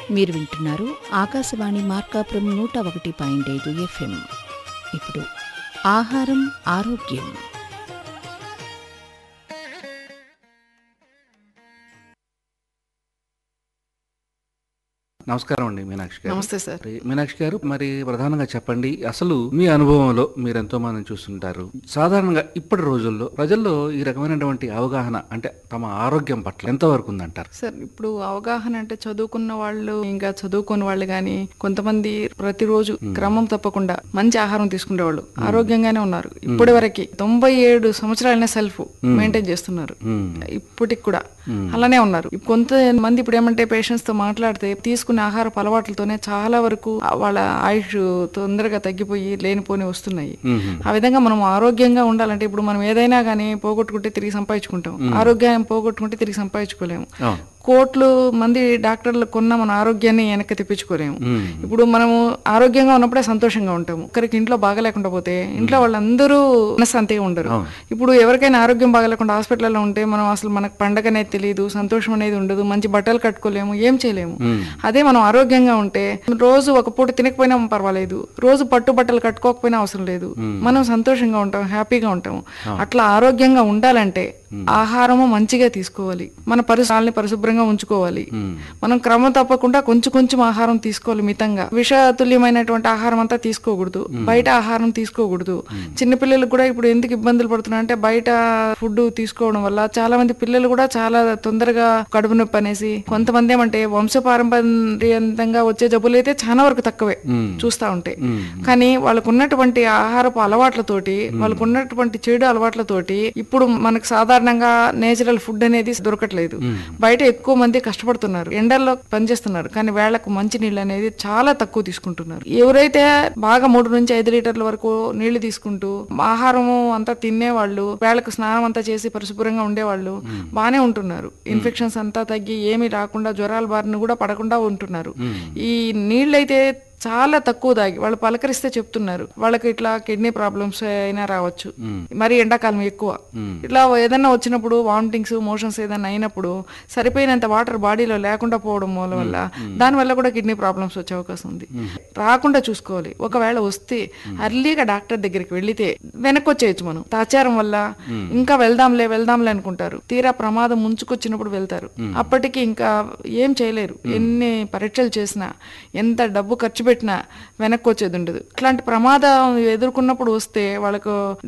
మీరు వింటున్నారు ఆకాశవాణి మార్కాపురం నూట ఒకటి పాయింట్ ఐదు ఎఫ్ఎం ఇప్పుడు ఆహారం ఆరోగ్యం నమస్కారం అండి మీనాక్షి గారు నమస్తే సార్ మరి మీనాక్షి గారు మరి ప్రధానంగా చెప్పండి అసలు మీ అనుభవంలో మీరు ఎంతో మందిని చూస్తుంటారు సాధారణంగా ఇప్పటి రోజుల్లో ప్రజల్లో ఈ రకమైనటువంటి అవగాహన అంటే తమ ఆరోగ్యం పట్ల ఎంతవరకు ఉందంటారు సార్ ఇప్పుడు అవగాహన అంటే చదువుకున్న వాళ్ళు ఇంకా చదువుకున్న వాళ్ళు కానీ కొంతమంది ప్రతిరోజు క్రమం తప్పకుండా మంచి ఆహారం తీసుకునేవాళ్ళు ఆరోగ్యంగానే ఉన్నారు ఇప్పటి వరకు తొంభై ఏడు సంవత్సరాలనే సెల్ఫ్ మెయింటైన్ చేస్తున్నారు ఇప్పటికి కూడా అలానే ఉన్నారు కొంతమంది ఇప్పుడు ఏమంటే పేషెంట్స్ తో మాట్లాడితే తీసుకునే ఆహారపు అలవాట్లతోనే చాలా వరకు వాళ్ళ ఆయుష్ తొందరగా తగ్గిపోయి లేనిపోని వస్తున్నాయి ఆ విధంగా మనం ఆరోగ్యంగా ఉండాలంటే ఇప్పుడు మనం ఏదైనా కానీ పోగొట్టుకుంటే తిరిగి సంపాదించుకుంటాం ఆరోగ్యం పోగొట్టుకుంటే తిరిగి సంపాదించుకోలేము అవును. కోట్లు మంది డాక్టర్లు కొన్న మన ఆరోగ్యాన్ని వెనక్కి తెప్పించుకోలేము ఇప్పుడు మనము ఆరోగ్యంగా ఉన్నప్పుడే సంతోషంగా ఉంటాము ఒకరికి ఇంట్లో బాగలేకుండా పోతే ఇంట్లో వాళ్ళందరూ మనశ్శాంతిగా ఉండరు ఇప్పుడు ఎవరికైనా ఆరోగ్యం బాగలేకుండా హాస్పిటల్లో ఉంటే మనం అసలు మనకు పండగ అనేది తెలియదు సంతోషం అనేది ఉండదు మంచి బట్టలు కట్టుకోలేము ఏం చేయలేము అదే మనం ఆరోగ్యంగా ఉంటే రోజు ఒక పూట తినకపోయినా పర్వాలేదు రోజు పట్టు బట్టలు కట్టుకోకపోయినా అవసరం లేదు మనం సంతోషంగా ఉంటాం హ్యాపీగా ఉంటాం అట్లా ఆరోగ్యంగా ఉండాలంటే ఆహారము మంచిగా తీసుకోవాలి మన పరిసరాలని పరిశుభ్రంగా ఉంచుకోవాలి మనం క్రమం తప్పకుండా కొంచెం కొంచెం ఆహారం తీసుకోవాలి మితంగా విషతుల్యమైనటువంటి ఆహారం అంతా తీసుకోకూడదు బయట ఆహారం తీసుకోకూడదు చిన్నపిల్లలకు కూడా ఇప్పుడు ఎందుకు ఇబ్బందులు పడుతున్నారు అంటే బయట ఫుడ్ తీసుకోవడం వల్ల చాలా మంది పిల్లలు కూడా చాలా తొందరగా కడుపు నొప్పి అనేసి కొంతమంది ఏమంటే వంశపారంపర్యంతంగా వచ్చే జబ్బులు అయితే చాలా వరకు తక్కువే చూస్తా ఉంటే కానీ వాళ్ళకు ఉన్నటువంటి ఆహారపు అలవాట్లతోటి వాళ్ళకు ఉన్నటువంటి చెడు అలవాట్లతోటి ఇప్పుడు మనకు సాధారణంగా నేచురల్ ఫుడ్ అనేది దొరకట్లేదు బయట ఎక్కువ మంది కష్టపడుతున్నారు ఎండల్లో పనిచేస్తున్నారు కానీ వేళ్లకు మంచి నీళ్ళు అనేది చాలా తక్కువ తీసుకుంటున్నారు ఎవరైతే బాగా మూడు నుంచి ఐదు లీటర్ల వరకు నీళ్లు తీసుకుంటూ ఆహారము అంతా తినేవాళ్ళు వేళ్లకు స్నానం అంతా చేసి పరిశుభ్రంగా ఉండేవాళ్ళు బానే ఉంటున్నారు ఇన్ఫెక్షన్స్ అంతా తగ్గి ఏమీ రాకుండా జ్వరాల బారిన కూడా పడకుండా ఉంటున్నారు ఈ నీళ్ళైతే చాలా తక్కువ తాగి వాళ్ళు పలకరిస్తే చెప్తున్నారు వాళ్ళకి ఇట్లా కిడ్నీ ప్రాబ్లమ్స్ అయినా రావచ్చు మరి ఎండాకాలం ఎక్కువ ఇట్లా ఏదైనా వచ్చినప్పుడు వామిటింగ్స్ మోషన్స్ ఏదైనా అయినప్పుడు సరిపోయినంత వాటర్ బాడీలో లేకుండా పోవడం మూల వల్ల దాని వల్ల కూడా కిడ్నీ ప్రాబ్లమ్స్ వచ్చే అవకాశం ఉంది రాకుండా చూసుకోవాలి ఒకవేళ వస్తే అర్లీగా డాక్టర్ దగ్గరికి వెళ్లితే వెనక్కి వచ్చేయచ్చు మనం తాచారం వల్ల ఇంకా వెళ్దాంలే వెళ్దాంలే అనుకుంటారు తీరా ప్రమాదం ముంచుకొచ్చినప్పుడు వెళ్తారు అప్పటికి ఇంకా ఏం చేయలేరు ఎన్ని పరీక్షలు చేసినా ఎంత డబ్బు ఖర్చు పెట్టినా వెనక్కి వచ్చేది ఉండదు ఇట్లాంటి ప్రమాదం ఎదుర్కొన్నప్పుడు వస్తే వాళ్ళకు